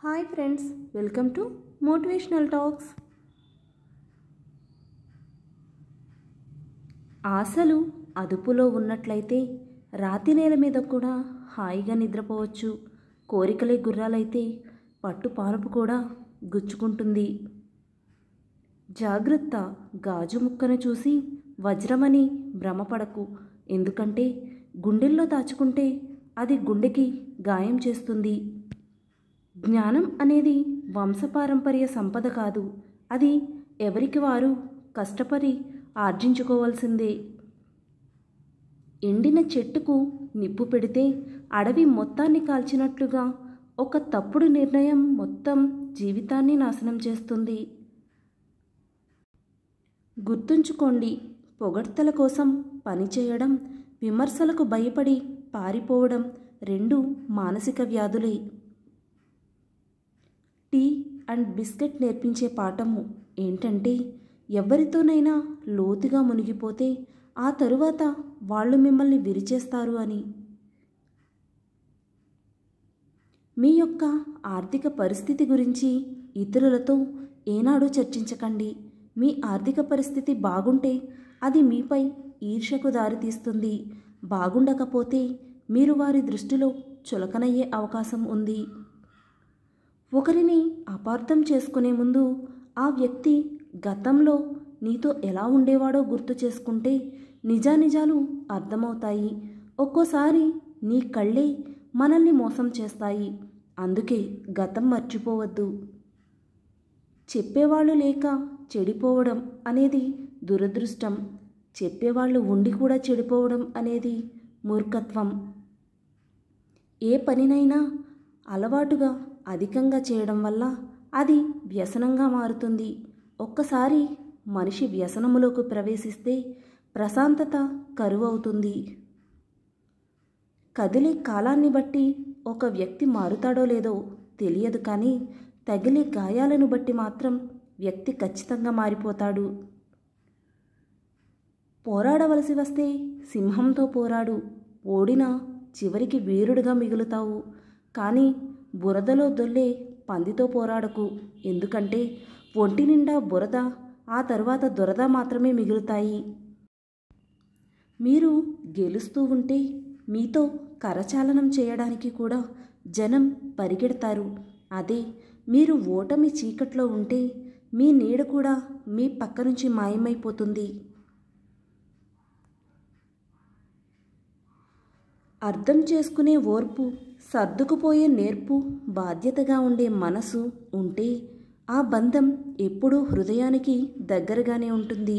hi friends welcome to motivational talks ఆశలు అదుపులో ఉన్నట్లయితే రాతి నేల మీద కూడా హాయిగా నిద్రపోవచ్చు కోరికలే గుర్రాలైతే పట్టు పానుపు కూడా గుచ్చుకుంటుంది జాగ్రత్త గాజు ముక్కను చూసి వజ్రమని భ్రమపడకు ఎందుకంటే గుండెల్లో దాచుకుంటే అది గుండెకి గాయం చేస్తుంది జ్ఞానం అనేది వంశపారంపర్య సంపద కాదు అది ఎవరికి వారు కష్టపడి ఆర్జించుకోవాల్సిందే ఎండిన చెట్టుకు నిప్పు పెడితే అడవి మొత్తాన్ని కాల్చినట్లుగా ఒక తప్పుడు నిర్ణయం మొత్తం జీవితాన్ని నాశనం చేస్తుంది గుర్తుంచుకోండి పొగడ్తల కోసం పనిచేయడం విమర్శలకు భయపడి పారిపోవడం రెండు మానసిక వ్యాధులే టీ అండ్ బిస్కెట్ నేర్పించే పాఠము ఏంటంటే ఎవరితోనైనా లోతుగా మునిగిపోతే ఆ తరువాత వాళ్ళు మిమ్మల్ని విరిచేస్తారు అని మీ యొక్క ఆర్థిక పరిస్థితి గురించి ఇతరులతో ఏనాడు చర్చించకండి మీ ఆర్థిక పరిస్థితి బాగుంటే అది మీపై ఈర్ష్యకు దారితీస్తుంది బాగుండకపోతే మీరు వారి దృష్టిలో చులకనయ్యే అవకాశం ఉంది ఒకరిని అపార్థం చేసుకునే ముందు ఆ వ్యక్తి గతంలో నీతో ఎలా ఉండేవాడో గుర్తు చేసుకుంటే నిజానిజాలు అర్థమవుతాయి ఒక్కోసారి నీ కళ్ళే మనల్ని మోసం చేస్తాయి అందుకే గతం మర్చిపోవద్దు చెప్పేవాళ్ళు లేక చెడిపోవడం అనేది దురదృష్టం చెప్పేవాళ్ళు ఉండి కూడా చెడిపోవడం అనేది మూర్ఖత్వం ఏ పనినైనా అలవాటుగా అధికంగా చేయడం వల్ల అది వ్యసనంగా మారుతుంది ఒక్కసారి మనిషి వ్యసనములోకి ప్రవేశిస్తే ప్రశాంతత కరువు అవుతుంది కదిలే కాలాన్ని బట్టి ఒక వ్యక్తి మారుతాడో లేదో తెలియదు కానీ తగిలే గాయాలను బట్టి మాత్రం వ్యక్తి ఖచ్చితంగా మారిపోతాడు పోరాడవలసి వస్తే సింహంతో పోరాడు ఓడినా చివరికి వీరుడుగా మిగులుతావు కానీ బురదలో దొల్లే పందితో పోరాడకు ఎందుకంటే ఒంటి నిండా బురద ఆ తర్వాత దురద మాత్రమే మిగులుతాయి మీరు గెలుస్తూ ఉంటే మీతో కరచాలనం చేయడానికి కూడా జనం పరిగెడతారు అదే మీరు ఓటమి చీకట్లో ఉంటే మీ నీడ కూడా మీ పక్క నుంచి మాయమైపోతుంది అర్థం చేసుకునే ఓర్పు సర్దుకుపోయే నేర్పు బాధ్యతగా ఉండే మనసు ఉంటే ఆ బంధం ఎప్పుడూ హృదయానికి దగ్గరగానే ఉంటుంది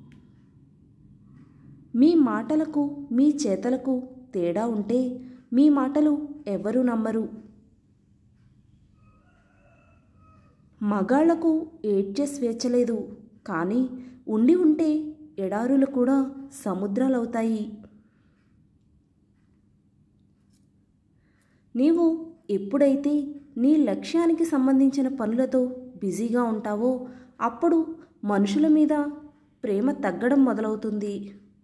మీ మాటలకు మీ చేతలకు తేడా ఉంటే మీ మాటలు ఎవరు నమ్మరు మగాళ్లకు ఏడ్చే స్వేచ్ఛ లేదు కానీ ఉండి ఉంటే ఎడారులు కూడా సముద్రాలవుతాయి నీవు ఎప్పుడైతే నీ లక్ష్యానికి సంబంధించిన పనులతో బిజీగా ఉంటావో అప్పుడు మనుషుల మీద ప్రేమ తగ్గడం మొదలవుతుంది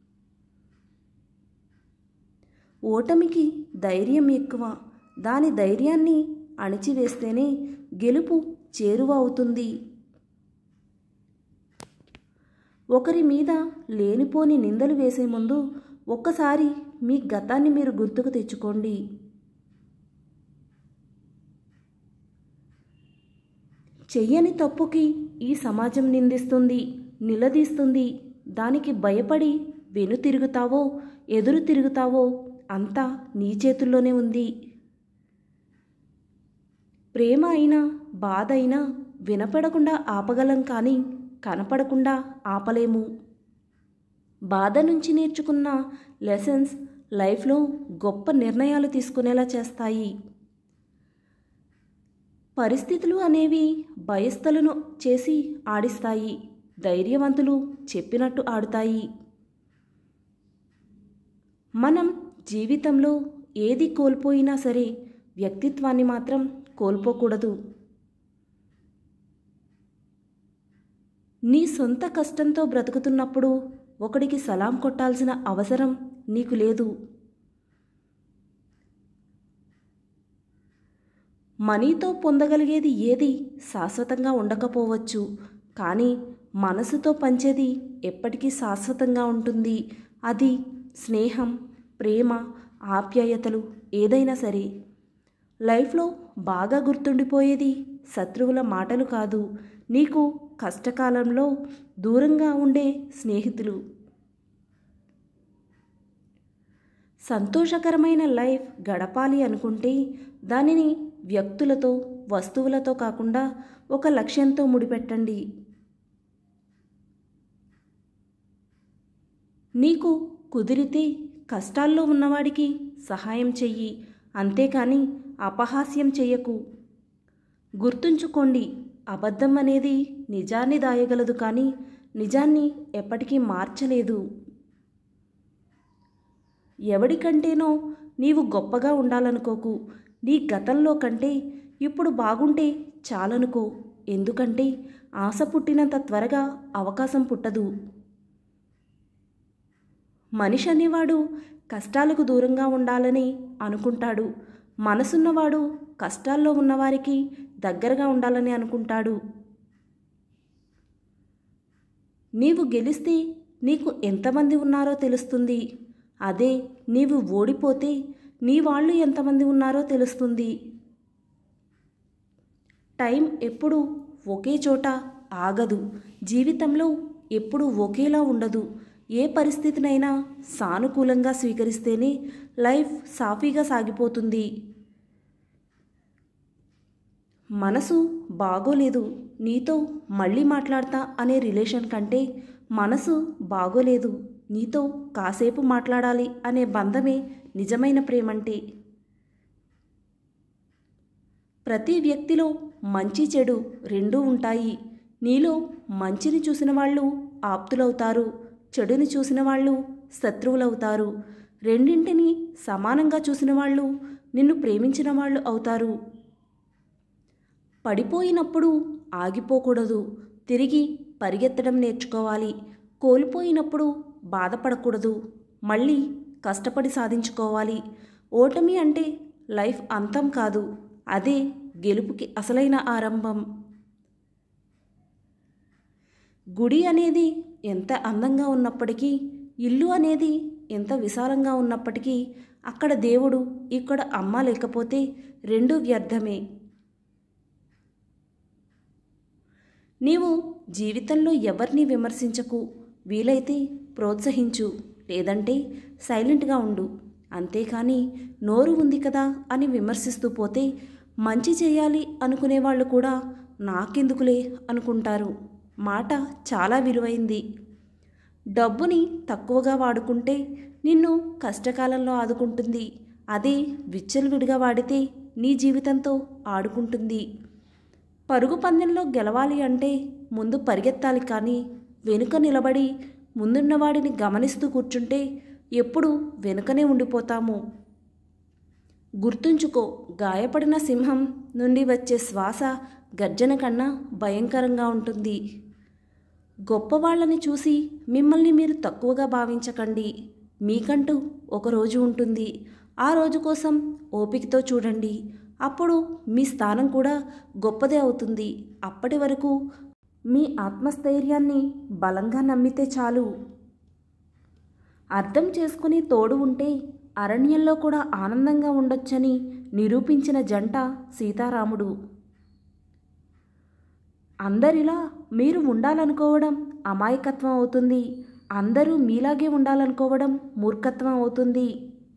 ఓటమికి ధైర్యం ఎక్కువ దాని ధైర్యాన్ని అణిచివేస్తేనే గెలుపు చేరువ అవుతుంది ఒకరి మీద లేనిపోని నిందలు వేసే ముందు ఒక్కసారి మీ గతాన్ని మీరు గుర్తుకు తెచ్చుకోండి చెయ్యని తప్పుకి ఈ సమాజం నిందిస్తుంది నిలదీస్తుంది దానికి భయపడి వెనుతిరుగుతావో ఎదురు తిరుగుతావో అంతా నీ చేతుల్లోనే ఉంది ప్రేమ అయినా బాధ అయినా వినపడకుండా ఆపగలం కానీ కనపడకుండా ఆపలేము బాధ నుంచి నేర్చుకున్న లెసన్స్ లైఫ్లో గొప్ప నిర్ణయాలు తీసుకునేలా చేస్తాయి పరిస్థితులు అనేవి భయస్థలను చేసి ఆడిస్తాయి ధైర్యవంతులు చెప్పినట్టు ఆడుతాయి మనం జీవితంలో ఏది కోల్పోయినా సరే వ్యక్తిత్వాన్ని మాత్రం కోల్పోకూడదు నీ సొంత కష్టంతో బ్రతుకుతున్నప్పుడు ఒకడికి సలాం కొట్టాల్సిన అవసరం నీకు లేదు మనీతో పొందగలిగేది ఏది శాశ్వతంగా ఉండకపోవచ్చు కానీ మనసుతో పంచేది ఎప్పటికీ శాశ్వతంగా ఉంటుంది అది స్నేహం ప్రేమ ఆప్యాయతలు ఏదైనా సరే లైఫ్లో బాగా గుర్తుండిపోయేది శత్రువుల మాటలు కాదు నీకు కష్టకాలంలో దూరంగా ఉండే స్నేహితులు సంతోషకరమైన లైఫ్ గడపాలి అనుకుంటే దానిని వ్యక్తులతో వస్తువులతో కాకుండా ఒక లక్ష్యంతో ముడిపెట్టండి నీకు కుదిరితే కష్టాల్లో ఉన్నవాడికి సహాయం చెయ్యి అంతేకాని అపహాస్యం చెయ్యకు గుర్తుంచుకోండి అబద్ధం అనేది నిజాన్ని దాయగలదు కానీ నిజాన్ని ఎప్పటికీ మార్చలేదు ఎవడికంటేనో నీవు గొప్పగా ఉండాలనుకోకు నీ గతంలో కంటే ఇప్పుడు బాగుంటే చాలనుకో ఎందుకంటే ఆశ పుట్టినంత త్వరగా అవకాశం పుట్టదు మనిషి అనేవాడు కష్టాలకు దూరంగా ఉండాలని అనుకుంటాడు మనసున్నవాడు కష్టాల్లో ఉన్నవారికి దగ్గరగా ఉండాలని అనుకుంటాడు నీవు గెలిస్తే నీకు ఎంతమంది ఉన్నారో తెలుస్తుంది అదే నీవు ఓడిపోతే నీ వాళ్ళు ఎంతమంది ఉన్నారో తెలుస్తుంది టైం ఎప్పుడు ఒకే చోట ఆగదు జీవితంలో ఎప్పుడు ఒకేలా ఉండదు ఏ పరిస్థితినైనా సానుకూలంగా స్వీకరిస్తేనే లైఫ్ సాఫీగా సాగిపోతుంది మనసు బాగోలేదు నీతో మళ్ళీ మాట్లాడతా అనే రిలేషన్ కంటే మనసు బాగోలేదు నీతో కాసేపు మాట్లాడాలి అనే బంధమే నిజమైన ప్రేమంటే ప్రతి వ్యక్తిలో మంచి చెడు రెండూ ఉంటాయి నీలో మంచిని చూసిన వాళ్ళు ఆప్తులవుతారు చెడుని చూసిన వాళ్ళు శత్రువులవుతారు రెండింటిని సమానంగా చూసిన వాళ్ళు నిన్ను ప్రేమించిన వాళ్ళు అవుతారు పడిపోయినప్పుడు ఆగిపోకూడదు తిరిగి పరిగెత్తడం నేర్చుకోవాలి కోల్పోయినప్పుడు బాధపడకూడదు మళ్ళీ కష్టపడి సాధించుకోవాలి ఓటమి అంటే లైఫ్ అంతం కాదు అదే గెలుపుకి అసలైన ఆరంభం గుడి అనేది ఎంత అందంగా ఉన్నప్పటికీ ఇల్లు అనేది ఎంత విశాలంగా ఉన్నప్పటికీ అక్కడ దేవుడు ఇక్కడ అమ్మ లేకపోతే రెండూ వ్యర్థమే నీవు జీవితంలో ఎవరిని విమర్శించకు వీలైతే ప్రోత్సహించు లేదంటే సైలెంట్గా ఉండు అంతేకాని నోరు ఉంది కదా అని విమర్శిస్తూ పోతే మంచి చేయాలి అనుకునే వాళ్ళు కూడా నాకెందుకులే అనుకుంటారు మాట చాలా విలువైంది డబ్బుని తక్కువగా వాడుకుంటే నిన్ను కష్టకాలంలో ఆదుకుంటుంది అదే విచ్చలవిడిగా వాడితే నీ జీవితంతో ఆడుకుంటుంది పరుగు పందెంలో గెలవాలి అంటే ముందు పరిగెత్తాలి కానీ వెనుక నిలబడి ముందున్నవాడిని గమనిస్తూ కూర్చుంటే ఎప్పుడు వెనుకనే ఉండిపోతాము గుర్తుంచుకో గాయపడిన సింహం నుండి వచ్చే శ్వాస గర్జన కన్నా భయంకరంగా ఉంటుంది గొప్పవాళ్ళని చూసి మిమ్మల్ని మీరు తక్కువగా భావించకండి మీకంటూ ఒక రోజు ఉంటుంది ఆ రోజు కోసం ఓపికతో చూడండి అప్పుడు మీ స్థానం కూడా గొప్పదే అవుతుంది అప్పటి వరకు మీ ఆత్మస్థైర్యాన్ని బలంగా నమ్మితే చాలు అర్థం చేసుకుని తోడు ఉంటే అరణ్యంలో కూడా ఆనందంగా ఉండొచ్చని నిరూపించిన జంట సీతారాముడు అందరిలా మీరు ఉండాలనుకోవడం అమాయకత్వం అవుతుంది అందరూ మీలాగే ఉండాలనుకోవడం మూర్ఖత్వం అవుతుంది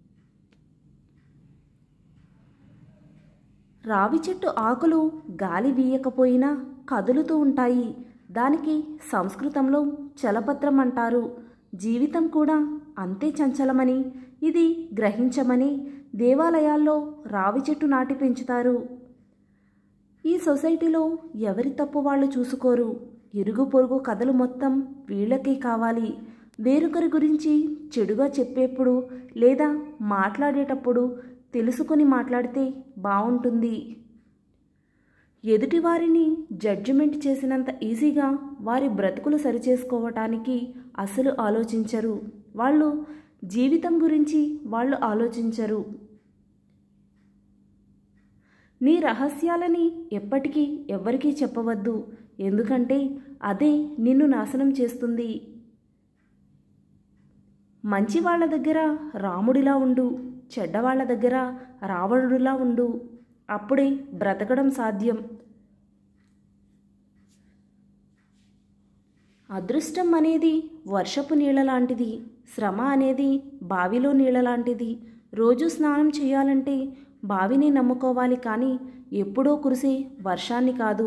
రావి చెట్టు ఆకులు గాలి వీయకపోయినా కదులుతూ ఉంటాయి దానికి సంస్కృతంలో చలపత్రం అంటారు జీవితం కూడా అంతే చంచలమని ఇది గ్రహించమని దేవాలయాల్లో రావి చెట్టు నాటి పెంచుతారు ఈ సొసైటీలో ఎవరి తప్పు వాళ్ళు చూసుకోరు ఇరుగు పొరుగు కథలు మొత్తం వీళ్ళకే కావాలి వేరొకరి గురించి చెడుగా చెప్పేప్పుడు లేదా మాట్లాడేటప్పుడు తెలుసుకొని మాట్లాడితే బాగుంటుంది ఎదుటివారిని జడ్జిమెంట్ చేసినంత ఈజీగా వారి బ్రతుకులు సరిచేసుకోవటానికి అసలు ఆలోచించరు వాళ్ళు జీవితం గురించి వాళ్ళు ఆలోచించరు నీ రహస్యాలని ఎప్పటికీ ఎవ్వరికీ చెప్పవద్దు ఎందుకంటే అదే నిన్ను నాశనం చేస్తుంది మంచి వాళ్ళ దగ్గర రాముడిలా ఉండు చెడ్డవాళ్ళ దగ్గర రావణుడిలా ఉండు అప్పుడే బ్రతకడం సాధ్యం అదృష్టం అనేది వర్షపు నీళ్ళ లాంటిది శ్రమ అనేది బావిలో నీళ్ళ లాంటిది రోజు స్నానం చేయాలంటే బావిని నమ్ముకోవాలి కానీ ఎప్పుడో కురిసే వర్షాన్ని కాదు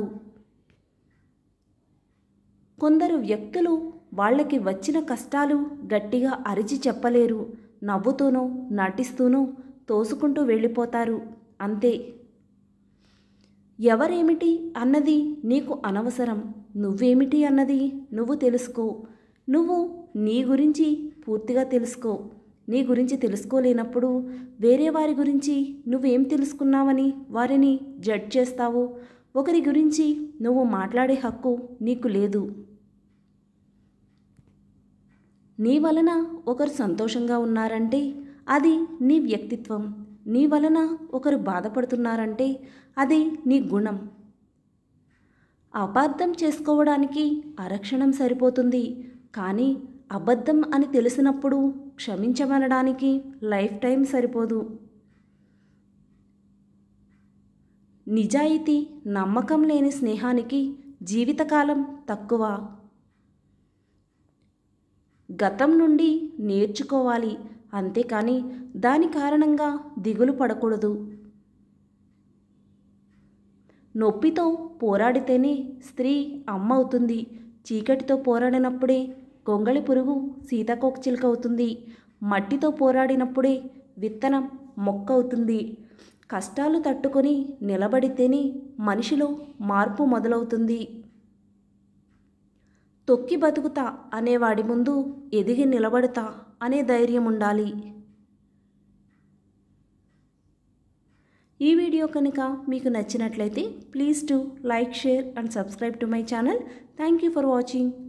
కొందరు వ్యక్తులు వాళ్ళకి వచ్చిన కష్టాలు గట్టిగా అరిచి చెప్పలేరు నవ్వుతూనో నటిస్తూనో తోసుకుంటూ వెళ్ళిపోతారు అంతే ఎవరేమిటి అన్నది నీకు అనవసరం నువ్వేమిటి అన్నది నువ్వు తెలుసుకో నువ్వు నీ గురించి పూర్తిగా తెలుసుకో నీ గురించి తెలుసుకోలేనప్పుడు వేరే వారి గురించి నువ్వేం తెలుసుకున్నావని వారిని జడ్జ్ చేస్తావు ఒకరి గురించి నువ్వు మాట్లాడే హక్కు నీకు లేదు నీ వలన ఒకరు సంతోషంగా ఉన్నారంటే అది నీ వ్యక్తిత్వం నీ వలన ఒకరు బాధపడుతున్నారంటే అది నీ గుణం అబద్ధం చేసుకోవడానికి అరక్షణం సరిపోతుంది కానీ అబద్ధం అని తెలిసినప్పుడు క్షమించమనడానికి లైఫ్ టైం సరిపోదు నిజాయితీ నమ్మకం లేని స్నేహానికి జీవితకాలం తక్కువ గతం నుండి నేర్చుకోవాలి అంతేకాని దాని కారణంగా దిగులు పడకూడదు నొప్పితో పోరాడితేనే స్త్రీ అమ్మ అవుతుంది చీకటితో పోరాడినప్పుడే గొంగళి పురుగు సీతాకోకచిలుక అవుతుంది మట్టితో పోరాడినప్పుడే విత్తనం మొక్క అవుతుంది కష్టాలు తట్టుకొని నిలబడితేనే మనిషిలో మార్పు మొదలవుతుంది తొక్కి బతుకుతా అనేవాడి ముందు ఎదిగి నిలబడతా అనే ధైర్యం ఉండాలి ఈ వీడియో కనుక మీకు నచ్చినట్లయితే please to like share and subscribe to my channel thank you for watching